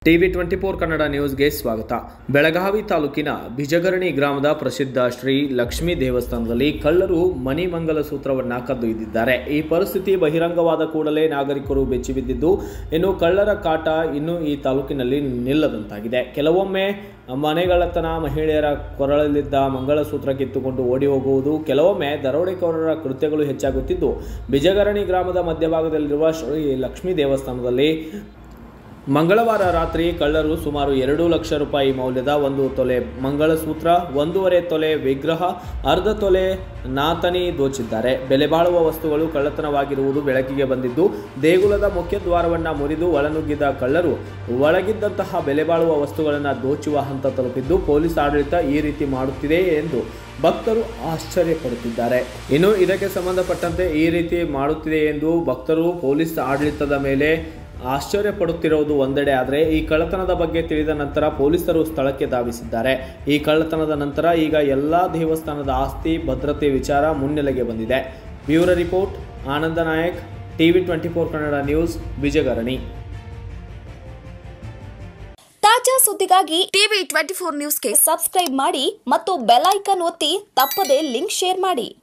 TV twenty four Kannada ನ್ಯೂಸ್ಗೆ ಸ್ವಾಗತ ಬೆಳಗಾವಿ ತಾಲೂಕಿನ ಬಿಜಗರಣಿ ಗ್ರಾಮದ ಪ್ರಸಿದ್ಧ ಶ್ರೀ ಲಕ್ಷ್ಮೀ ದೇವಸ್ಥಾನದಲ್ಲಿ ಕಳ್ಳರು ಮಣಿ ಮಂಗಲಸೂತ್ರವನ್ನ ಕದ್ದೊಯ್ದಿದ್ದಾರೆ ಈ ಪರಿಸ್ಥಿತಿ ಬಹಿರಂಗವಾದ ಕೂಡಲೇ ನಾಗರಿಕರು ಬೆಚ್ಚಿಬಿದ್ದಿದ್ದು ಇನ್ನು ಕಳ್ಳರ ಕಾಟ ಇನ್ನೂ ಈ ತಾಲೂಕಿನಲ್ಲಿ ನಿಲ್ಲದಂತಾಗಿದೆ ಕೆಲವೊಮ್ಮೆ ಮನೆಗಳತನ ಮಹಿಳೆಯರ ಕೊರಳಲ್ಲಿದ್ದ ಮಂಗಳಸೂತ್ರ ಕಿತ್ತುಕೊಂಡು ಓಡಿ ಹೋಗುವುದು ಕೆಲವೊಮ್ಮೆ ದರೋಡೆಕೋರರ ಕೃತ್ಯಗಳು ಹೆಚ್ಚಾಗುತ್ತಿದ್ದು ಬಿಜಗರಣಿ ಗ್ರಾಮದ ಮಧ್ಯಭಾಗದಲ್ಲಿರುವ ಶ್ರೀ ಲಕ್ಷ್ಮೀ ದೇವಸ್ಥಾನದಲ್ಲಿ ಮಂಗಳವಾರ ರಾತ್ರಿ ಕಳ್ಳರು ಸುಮಾರು ಎರಡು ಲಕ್ಷ ರೂಪಾಯಿ ಮೌಲ್ಯದ ಒಂದು ತೊಲೆ ಮಂಗಳಸೂತ್ರ ಒಂದೂವರೆ ತೊಲೆ ವಿಗ್ರಹ ಅರ್ಧ ತೊಲೆ ನಾತನಿ ದೋಚಿದ್ದಾರೆ ಬೆಲೆ ಬಾಳುವ ವಸ್ತುಗಳು ಕಳ್ಳತನವಾಗಿರುವುದು ಬೆಳಕಿಗೆ ಬಂದಿದ್ದು ದೇಗುಲದ ಮುಖ್ಯ ದ್ವಾರವನ್ನು ಮುರಿದು ಒಳನುಗ್ಗಿದ ಕಳ್ಳರು ಒಳಗಿದ್ದಂತಹ ಬೆಲೆ ಬಾಳುವ ವಸ್ತುಗಳನ್ನು ದೋಚುವ ಹಂತ ತಲುಪಿದ್ದು ಪೊಲೀಸ್ ಆಡಳಿತ ಈ ರೀತಿ ಮಾಡುತ್ತಿದೆ ಎಂದು ಭಕ್ತರು ಆಶ್ಚರ್ಯಪಡುತ್ತಿದ್ದಾರೆ ಇನ್ನು ಇದಕ್ಕೆ ಸಂಬಂಧಪಟ್ಟಂತೆ ಈ ರೀತಿ ಮಾಡುತ್ತಿದೆ ಎಂದು ಭಕ್ತರು ಪೊಲೀಸ್ ಆಡಳಿತದ ಮೇಲೆ ಆಶ್ಚರ್ಯ ಪಡುತ್ತಿರುವುದು ಒಂದೆಡೆ ಆದರೆ ಈ ಕಳ್ಳತನದ ಬಗ್ಗೆ ತಿಳಿದ ನಂತರ ಪೊಲೀಸರು ಸ್ಥಳಕ್ಕೆ ಧಾವಿಸಿದ್ದಾರೆ ಈ ಕಳ್ಳತನದ ನಂತರ ಈಗ ಎಲ್ಲ ದೇವಸ್ಥಾನದ ಆಸ್ತಿ ಭದ್ರತೆ ವಿಚಾರ ಮುನ್ನೆಲೆಗೆ ಬಂದಿದೆ bureau report Ananda Nayak TV twenty four Kannada news ಬಿಜಗರಣಿ ತಾಜಾ ಸುದ್ದಿಗಾಗಿ ಟಿವಿ ಟ್ವೆಂಟಿ ಫೋರ್ ನ್ಯೂಸ್ಗೆ ಸಬ್ಸ್ಕ್ರೈಬ್ ಮಾಡಿ ಮತ್ತು ಬೆಲ್ ಐಕಾನ್ ಒತ್ತಿ ತಪ್ಪದೇ ಲಿಂಕ್ ಶೇರ್ ಮಾಡಿ